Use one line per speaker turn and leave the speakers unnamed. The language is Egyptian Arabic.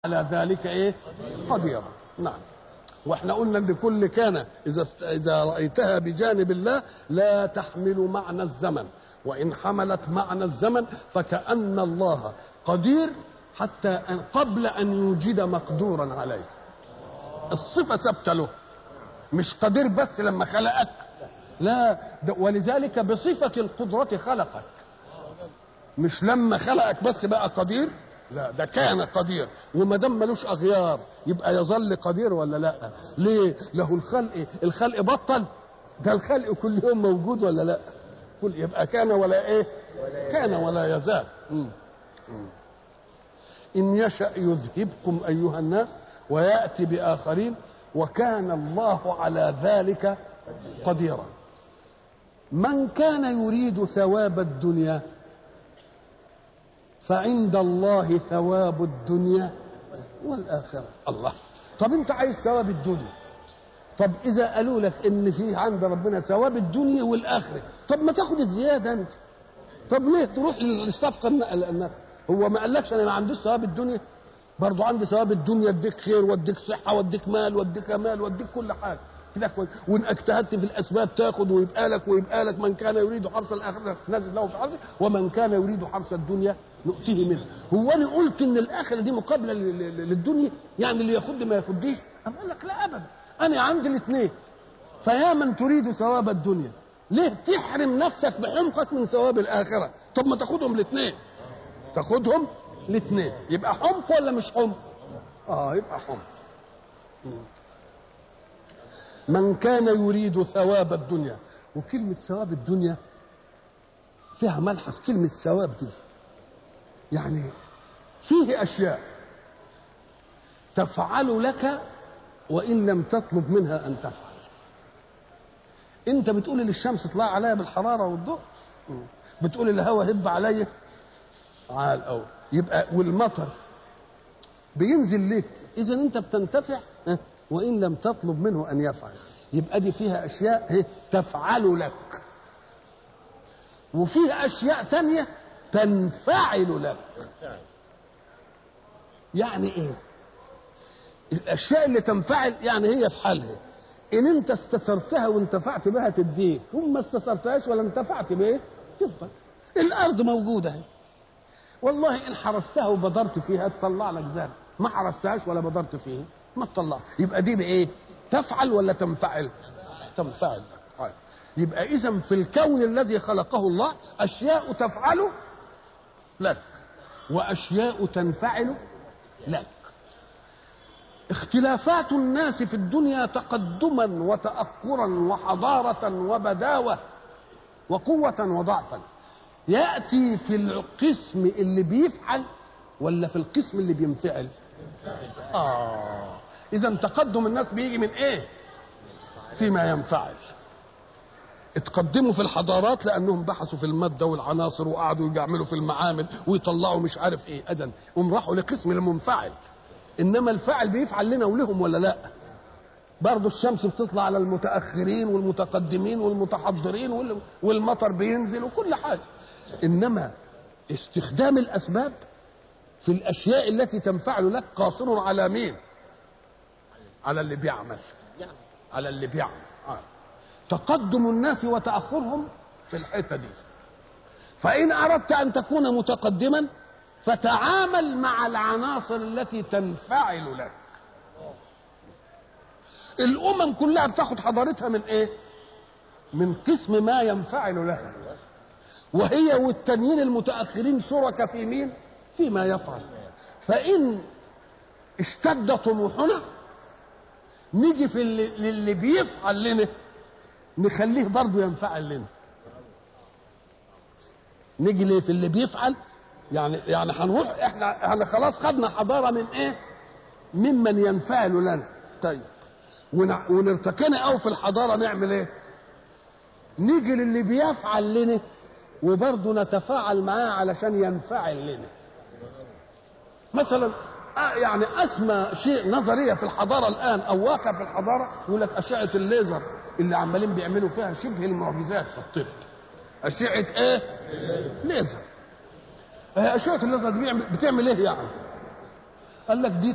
على ذلك ايه قديرا نعم واحنا قلنا ان كل كان اذا است... اذا رايتها بجانب الله لا تحمل معنى الزمن وان حملت معنى الزمن فكأن الله قدير حتى أن قبل ان يوجد مقدورا عليه الصفه ثابته له مش قدير بس لما خلقك لا ده ولذلك بصفه القدره خلقك مش لما خلقك بس بقى قدير لا ده كان قدير وما دام ملوش اغيار يبقى يظل قدير ولا لا ليه له الخلق الخلق بطل ده الخلق كل يوم موجود ولا لا كل يبقى كان ولا ايه كان ولا يزال مم. مم. ان يشا يذهبكم ايها الناس وياتي باخرين وكان الله على ذلك قديرا من كان يريد ثواب الدنيا فعند الله ثواب الدنيا والآخرة الله طب انت عايز ثواب الدنيا طب اذا قالوا لك ان في عند ربنا ثواب الدنيا والاخره طب ما تاخد الزياده انت طب ليه تروح للصفقه النفس هو ما قالكش انا ما عنديش ثواب الدنيا برضه عندي ثواب الدنيا اديك خير واديك صحه واديك مال واديك مال واديك كل حاجه كده كويس وان اجتهدت في الاسباب تاخد ويبقى لك ويبقى لك من كان يريد حرث الاخره نزل له في حرثه ومن كان يريد حرث الدنيا نؤتيه منه هو انا قلت ان الاخره دي مقابله للدنيا يعني اللي ياخد ما ياخديش أم قال لك لا ابدا انا عندي الاثنين فيا من تريد ثواب الدنيا ليه تحرم نفسك بحمقك من ثواب الاخره طب ما تاخدهم الاثنين تاخدهم الاثنين يبقى حمق ولا مش حمق اه يبقى حمق من كان يريد ثواب الدنيا وكلمة ثواب الدنيا فيها ملحظ كلمة ثواب دي يعني فيه أشياء تفعل لك وإن لم تطلب منها أن تفعل أنت بتقول للشمس اطلع عليا بالحرارة والضوء بتقول الهواء هب عليا عال أو يبقى والمطر بينزل ليك إذا أنت بتنتفع وإن لم تطلب منه أن يفعل يبقى دي فيها أشياء تفعل لك وفيها أشياء تانية تنفعل لك يعني ايه الاشياء اللي تنفعل يعني هي في حالها ان انت استثرتها وانتفعت بها تديك هم ما استثرتهاش ولا انتفعت بايه تفضل الارض موجوده اهي والله ان حرستها وبدرت فيها تطلع لك زرع ما حرستهاش ولا بدرت فيها ما تطلع يبقى دي بايه تفعل ولا تنفعل تنفعل طيب. يبقى اذا في الكون الذي خلقه الله اشياء تفعل لك واشياء تنفعل لك اختلافات الناس في الدنيا تقدما وتاخرا وحضاره وبداوه وقوه وضعفا ياتي في القسم اللي بيفعل ولا في القسم اللي بينفعل اه اذا تقدم الناس بيجي من ايه فيما ينفعل اتقدموا في الحضارات لانهم بحثوا في الماده والعناصر وقعدوا يعملوا في المعامل ويطلعوا مش عارف ايه اذن هم راحوا لقسم المنفعل انما الفاعل بيفعل لنا ولهم ولا لا برضه الشمس بتطلع على المتاخرين والمتقدمين والمتحضرين والمطر بينزل وكل حاجه انما استخدام الاسباب في الاشياء التي تنفعل لك قاصر على مين على اللي بيعمل على اللي بيعمل آه. تقدم الناس وتأخرهم في الحتة دي فإن أردت أن تكون متقدما فتعامل مع العناصر التي تنفعل لك الأمم كلها بتاخد حضارتها من إيه؟ من قسم ما ينفعل لها وهي والتانيين المتأخرين شركاء في مين؟ فيما يفعل فإن اشتد طموحنا نيجي في اللي, اللي بيفعل لنا نخليه برضه ينفعل لنا نيجي ليه في اللي بيفعل يعني يعني هنروح احنا احنا خلاص خدنا حضاره من ايه ممن ينفعل لنا طيب ونرتكنا قوي في الحضاره نعمل ايه نيجي للي بيفعل لنا وبرضه نتفاعل معاه علشان ينفعل لنا مثلا يعني اسمى شيء نظريه في الحضاره الان او واقع في الحضاره يقول لك اشعه الليزر اللي عمالين بيعملوا فيها شبه المعجزات في الطب اشعه ايه ليزر اشعه الليزر دي بتعمل ايه يعني قال لك دي